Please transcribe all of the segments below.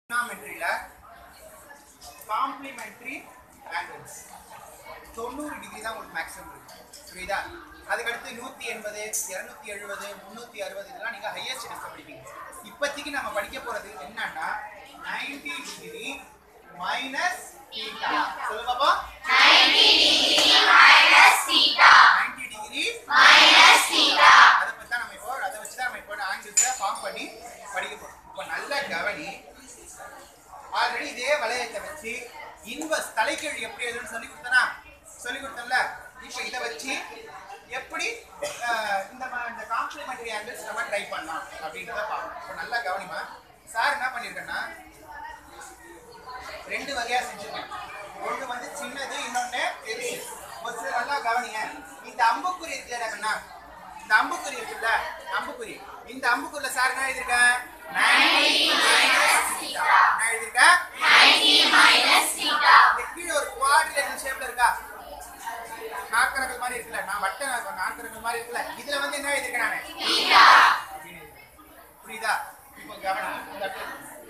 trigonometryல complementary angles தொண்ணூறு degree தான் உங்களுக்கு மேக்ஸிமம் இருக்கு புரியுதா அதுக்கடுத்து நூற்றி எண்பது இரநூத்தி எழுபது முந்நூற்றி அறுபது இதெல்லாம் நீங்கள் ஹையஸ்ட் டெஸ்ட் படிப்பீங்க இப்போதைக்கு நம்ம படிக்க போகிறது என்னன்னா நைன்டி டிகிரி மைனஸ் தீட்டா சொல்லு பாப்பா நைன்டி டிகிரி அதை பற்றி தான் நம்ம இப்போ அதை வச்சு தான் நம்ம இப்போ ஆங்கிள்ஸை ஃபார்ம் பண்ணி படிக்க போகிறோம் இப்போ நல்ல கவனி ஆல்ரெடி இதே வளையத்தை வச்சு இன்வர்ஸ் தலைக்கீழ் எப்படி எழுதுன்னு சொல்லி கொடுத்தனா சொல்லி கொடுத்தோம்ல இப்போ இதை வச்சு எப்படி அஹ், இந்த ம- இந்த காம்ப்ளிமெண்டரி ஆங்கிள்ஸ் நம்ம ட்ரை பண்ணலாம் அப்படின்றத பார்க்கணும் இப்போ நல்லா கவனிமா சார் என்ன பண்ணியிருக்கேன்னா ரெண்டு வகையா செஞ்சிருக்கேன் ஒன்று வந்து சின்னது இன்னொன்று பெருசு ஒரு சில நல்லா கவனிங்க இந்த அம்புக்குறி இருக்குல்ல கண்ணா இந்த அம்புக்குறி இருக்குல்ல அம்புக்குறி இந்த அம்புக்குறில சார் என்ன எழுதியிருக்கேன் 90 minus theta. என்ன எழுதியிருக்கேன் இந்த கீழே ஒரு குவாட்ரிலேட்டர் ஷேப்ல இருக்கா நாற்கரங்கள் மாதிரி இருக்குல்ல நான் வட்ட நா- நாற்கரங்கள் மாதிரி இருக்குல்ல இதுல வந்து என்ன எழுதியிருக்கேன் நானு அப்படின்னு எழுதியிருக்கேன். புரியுதா இப்போ கவனம் இந்த இடத்துல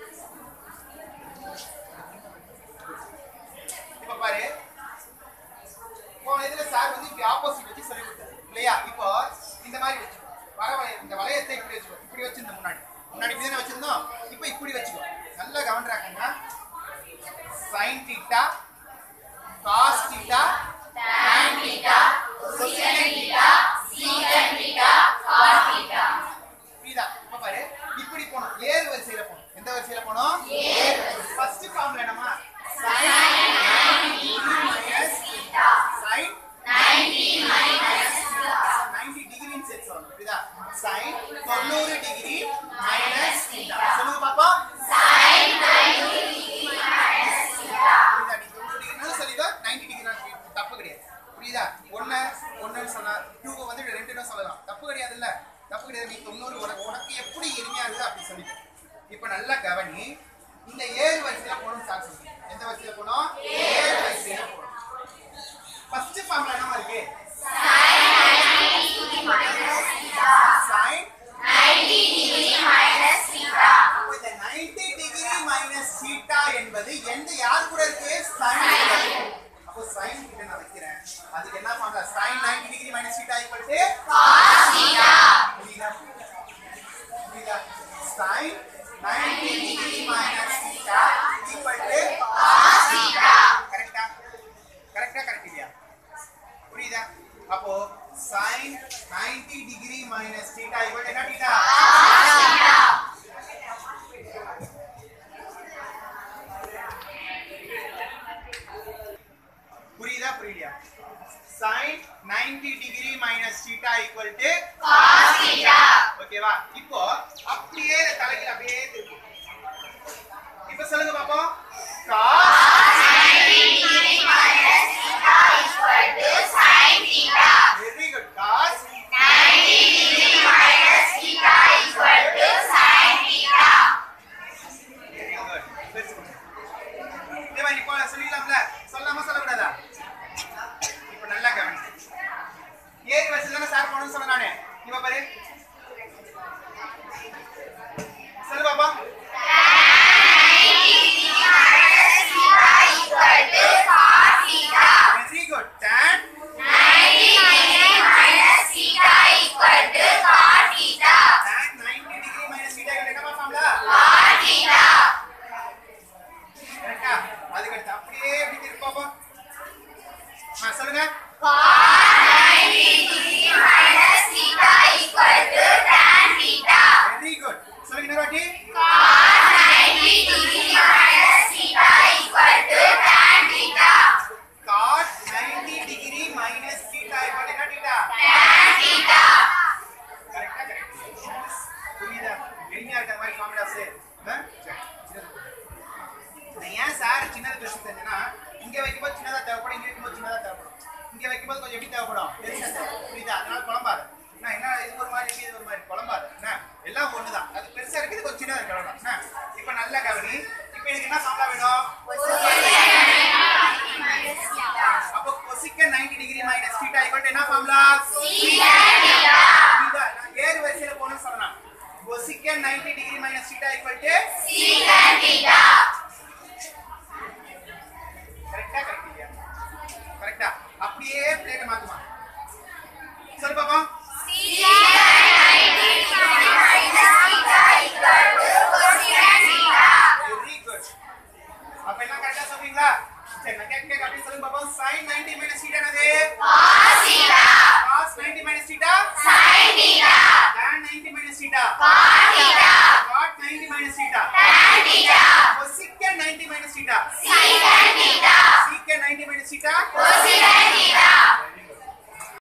இப்ப பாரு போன இதுல சார் வந்து இப்படி ஆப்போசிட் வச்சு சொல்லி கொடுத்தாரு இல்லையா இப்போ இந்த மாதிரி வச்சுக்கோ வர வளைய இந்த வளையத்தை இப்படி வச்சுக்கோ இப்படி வச்சிருந்தோம் முன்னாடி முன்னாடி இப்படி தானே வச்சிருந்தோம் இப்போ இப்படி வச்சுக்கோ நல்லா கவனிறாக்கங்க sin theta cos theta tan theta cosecant theta புரியுதா இப்ப பாரு இப்படி போணும் ஏறு வரிசையில போணும் எந்த வரிசையில போணும் ஃபர்ஸ்ட் ஃபார்ம்ல என்னமா sin 90 டிகிரி செட் சொல்லணும் புரியுதா sin 90 டிகிரி மைனஸ் தீட்டா சொல்லுங்க பாப்பா புரியுதா நீ 90 டிகிரினாலும் சொல்லிக்கோ 90 டிகிரி தப்பு கிடையாது புரியுதா ஒன்னு ஒன்னு சொன்னா டூ வந்து ரெண்டுன்னு சொல்லலாம் தப்பு கிடையாது இல்ல தப்பு கிடையாது நீ தொண்ணூறு உனக்கு உனக்கு எப்படி எளிமையா இருக்குது அப்படி சொல்லிக்கோ இப்போ நல்லா கவனி இந்த ஏழு வரிசையில போகணும் சார் சொல்லுங்க எந்த வரிசையில போகணும் ஏழு வரிசையில போகணும் ஃபர்ஸ்ட் ஃபார்ம்ல என்னமா இருக்கு sin அப்போ இந்த 90 டிகிரி மைனஸ் தீட்டா என்பது எந்த யார் கூட இருக்கு sin கூட இருக்கு. அப்போ sin கிட்ட நான் வைக்கிறேன் அதுக்கு என்ன பண்றேன் sin 90 degree minus theta equal to புரியுதா புரியுதா sin 90 degree minus theta equal to கரெக்ட்டா கரெக்ட்டா கரெக்ட் இல்லையா புரியுதா அப்போ sin 90 degree minus theta equal என்ன தீட்டா புரியுதா புரியலையா sin 90 degree minus theta equal to ஓகேவா இப்போ அப்படியே இந்த தலைகீழ அப்படியே திருப்பி இப்போ சொல்லுங்க பாப்போம் cos very good cos very good இதே மாதிரி இப்போ சொல்லிக்கலாம்ல சொல்லாம சொல்லக்கூடாதா இப்போ நல்லா கவனி ஏழு வருஷத்துல தானே சார் போகணும்னு சொன்ன நானு இவ பாரு சொல்லு பாப்பா very good tan tan 90 degree minus theta என்னமா ஃபார்முலா கரெக்டா அதுக்கு அடுத்து அப்படியே எப்படி திருப்பி பாப்போம் ஆ சொல்லுங்க வெரி குட் சொல்லுங்க இன்னொரு வாட்டி cot 90 degree minus theta equal என்ன தீட்டா கரெக்டா கரெக்ட் புரியுதா எளிமையா இருக்கிற மாதிரி ஃபார்முலாஸ் நான் ஏன் சார் சின்னது பெருசு செஞ்சேன்னா இங்க வைக்கும்போது சின்னதா தேவைப்படும் இங்க வைக்கும்போது சின்னதா தேவைப்படும் இங்க வைக்கும்போது கொஞ்சம் எப்படி தேவைப்படும் பெருசா தேவைப்படும் புரியுதா அதனால குழம்பாது நான் என்ன இது ஒரு மாதிரி இது ஒரு மாதிரி குழம்பாது என்ன எல்லாம் ஒண்ணுதான் அது பெருசா இருக்குது கொஞ்சம் சின்னதா இருக்கு அவ்வளவுதான் என்ன இப்போ நல்ல கவனி இப்போ எனக்கு என்ன ஃபார்முலா வேணும் அப்போ கொசிக்க 90 டிகிரி மைனஸ் தீட்டா ஈக்குவல் என்ன ஃபார்முலா புரியுதா நான் ஏறு வரிசையில போகணும்னு சொன்னேன் கொசிக்க 90 degree minus theta equal to சரி நான் கேட்க கேட்க அப்படியே சொல்லுங்க பாப்போம் sin 90 minus theta என்னது cos theta cos 90 minus theta sin theta tan 90 minus theta cot theta